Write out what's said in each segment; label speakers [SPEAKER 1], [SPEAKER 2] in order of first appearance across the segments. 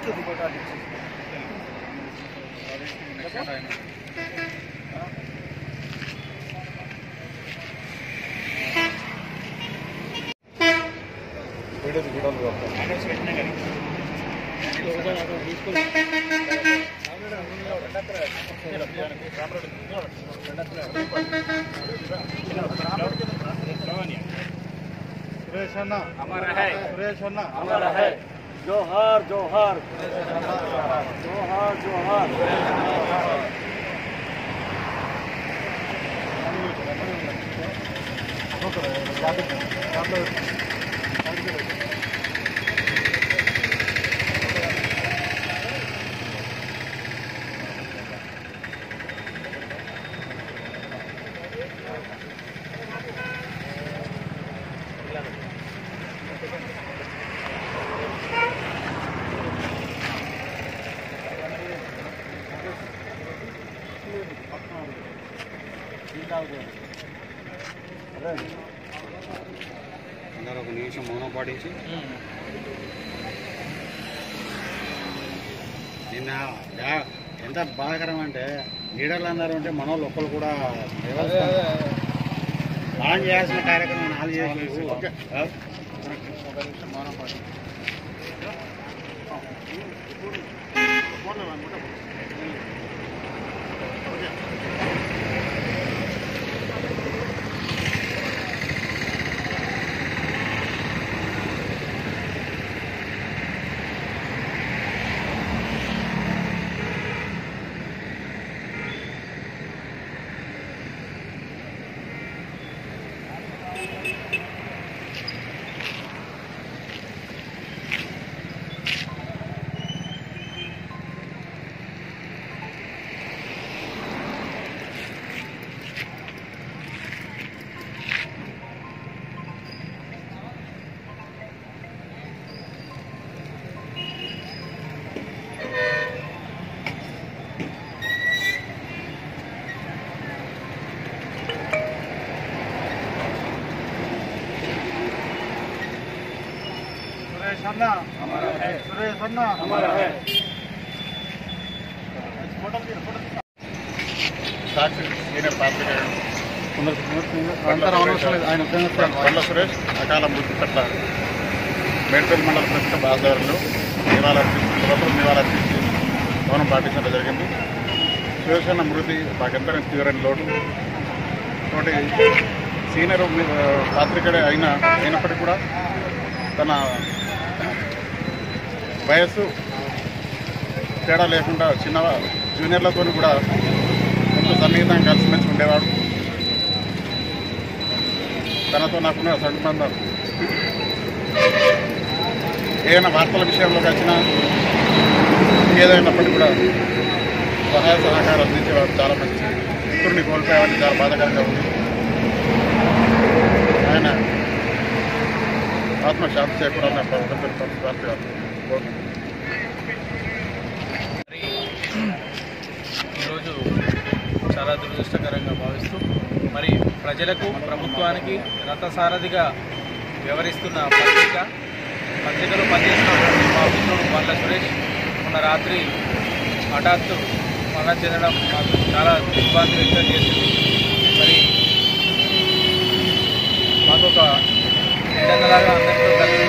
[SPEAKER 1] సురేష్ అన్న సురేష్ అన్న
[SPEAKER 2] జోహార్ జోహార్ జోహార్ జోహార్
[SPEAKER 1] అందరూ ఒక నిమిషం మౌనం పాటించి నిన్న యా- ఎంత బాధాకరం అంటే లీడర్లు అందరూ ఉంటే మన వాళ్ళు ఒక్కరు కూడా ప్లాన్ చేయాల్సిన కార్యక్రమం నాలుగు చేసి ఆ? ఒక నిమిషం మౌనం పాటించి సురేష్ అన్న సురేష్ అన్న
[SPEAKER 3] సాక్షి సీనియర్ పాత్రికేయుడు
[SPEAKER 1] అంతరం అవసరం లేదు ఆయన
[SPEAKER 3] కొండ సురేష్ అకాల మృతి పట్ల మేడ్పల్లి మండల ప్రస్తుత ఆధ్వర్యంలో నివాళులర్పించి ప్రభుత్వం నివాళులర్పించి మౌనం పాటించడం జరిగింది సురేష్ అన్న మృతి మాకెంతో తీవ్రమైన లోటు తోటి సీనియర్ మీ- పాత్రికేయుడు అయిన అయినప్పటికీ కూడా తన వయస్సు తేడా లేకుండా చిన్న జూనియర్లతో కూడా ఎంతో సన్నిహితంగా కలిసిమెలిసి ఉండేవాడు తనతో నాకున్న సంబంధం ఏదైనా వార్తల విషయంలో వచ్చినా ఏదైనప్పటికీ కూడా సహాయ సహకారం అందించేవాడు చాలా మంచి మిత్రుడిని కోల్పోయేవాడిని చాలా బాధాకరంగా ఉంది ఆయన ఆత్మశాంతి చేకూరాలని ప్రభుత్వం కోరుకుంటున్నాను
[SPEAKER 4] ఈరోజు చాలా దురదృష్టకరంగా భావిస్తూ మరి ప్రజలకు ప్రభుత్వానికి రథసారథిగా వ్యవహరిస్తున్న పత్రిక పత్రికలో పనిచేస్తున్నటువంటి మా మిత్రుడు బండ్ల సురేష్ మొన్న రాత్రి హఠాత్తు మరణం చెందడం మాకు చాలా దిగ్భ్రాంతి వ్యక్తం చేసింది మరి మాకు ఒక విధంగాలాగా అందరితో కలిసి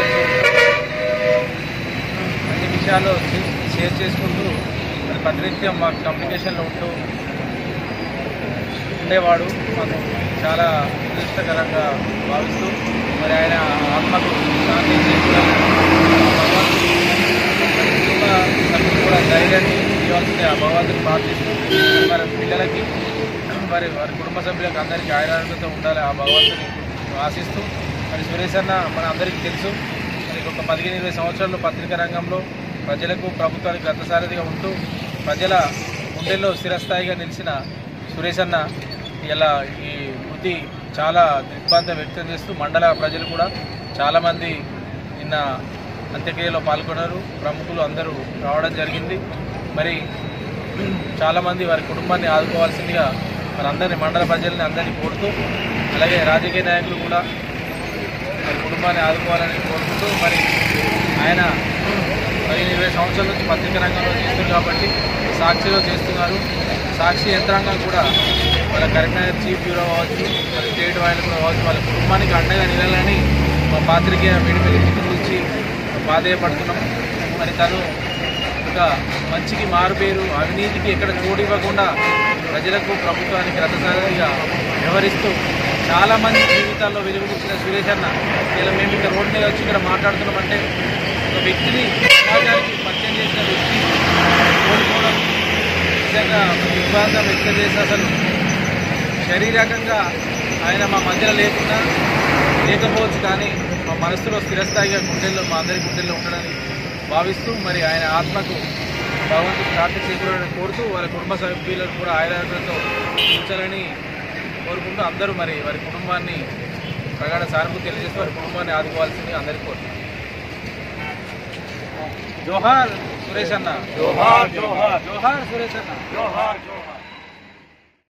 [SPEAKER 4] అన్ని విషయాలు షే- షేర్ చేసుకుంటూ మరి ప్రతినిత్యం మాకు కమ్యూనికేషన్లో ఉంటూ ఉండేవాడు మాకు చాలా దురదృష్టకరంగా భావిస్తూ మరి ఆయన ఆత్మకు శాంతి చేకూరాలని భగవంతుడు మరి కుటుంబ సభ్యులు కూడా ధైర్యాన్ని ఇవ్వాల్సిన ఆ భగవంతుని ప్రార్థిస్తూ మరి వారి పిల్లలకి మరి వారి కుటుంబ సభ్యులకు అందరికీ ఆయురారోగ్యంతో ఉండాలి ఆ భగవంతుని ఆశిస్తూ మరి సురేష్ అన్న మన అందరికీ తెలుసు మరి ఒక పదిహేను ఇరవై సంవత్సరాలు పత్రికా రంగంలో ప్రజలకు ప్రభుత్వానికి రథసారథిగా ఉంటూ ప్రజల గుండెల్లో స్థిరస్థాయిగా నిలిచిన సురేష్ అన్న ఇలా ఈ వృత్తి చాలా దిగ్భ్రాంతం వ్యక్తం చేస్తూ మండల ప్రజలు కూడా చాలామంది నిన్న అంత్యక్రియలో పాల్గొన్నారు ప్రముఖులు అందరూ రావడం జరిగింది మరి చాలామంది వారి కుటుంబాన్ని ఆదుకోవాల్సిందిగా మరి అందరినీ మండల ప్రజల్ని అందరినీ కోరుతూ అలాగే రాజకీయ నాయకులు కూడా మరి కుటుంబాన్ని ఆదుకోవాలని కోరుకుంటూ మరి ఆయన పదిహేను ఇరవై సంవత్సరాలు సంవత్సరాల నుంచి పత్రికా రంగంలో చేస్తున్నారు కాబట్టి సాక్షిలో చేస్తున్నారు సాక్షి యంత్రాంగం కూడా వాళ్ళ కరీంనగర్ చీఫ్ బ్యూరో కావచ్చు మరి స్టేట్ వాళ్ళు కూడా కావచ్చు వాళ్ళ కుటుంబానికి అండగా నిలాలని మా పాత్రికేయ మీడియా నుంచి బాధేయపడుతున్నాం మరి తను ఒక మంచికి మారుపేరు అవినీతికి ఎక్కడ చోటు ఇవ్వకుండా ప్రజలకు ప్రభుత్వానికి రథసారిగా వ్యవహరిస్తూ చాలా మంది జీవితాల్లో వెలుగునిచ్చిన సురేష్ అన్న ఇలా మేము ఇక్కడ రోడ్డు మీద వచ్చి ఇక్కడ మాట్లాడుతున్నామంటే ఒక వ్యక్తిని సమాజానికి పరిచయం చేసిన వ్యక్తి కోల్పోవడం నిజంగా దిగ్బాధ వ్యక్తం చేసి అసలు శారీరకంగా ఆయన మా మధ్యలో లేకున్నా లేకపోవచ్చు కానీ మా మనసులో స్థిరస్థాయిగా గుండెల్లో మా అందరి గుండెల్లో ఉండడని భావిస్తూ మరి ఆయన ఆత్మకు భగవంతుడు ప్రార్థన చేకూరని కోరుతూ వారి కుటుంబ సభ్యులను కూడా ఆయురాలతో ఉంచాలని కోరుకుంటూ అందరూ మరి వారి కుటుంబాన్ని ప్రగాఢ సానుభూతి తెలియజేస్తూ వారి కుటుంబాన్ని ఆదుకోవాల్సింది అందరికీ కోరుతున్నాం జోహార్ సురేష్ అన్న
[SPEAKER 2] జోహార్ జోహార్
[SPEAKER 4] జోహార్ సురేష్ అన్న
[SPEAKER 2] జోహార్ జోహార్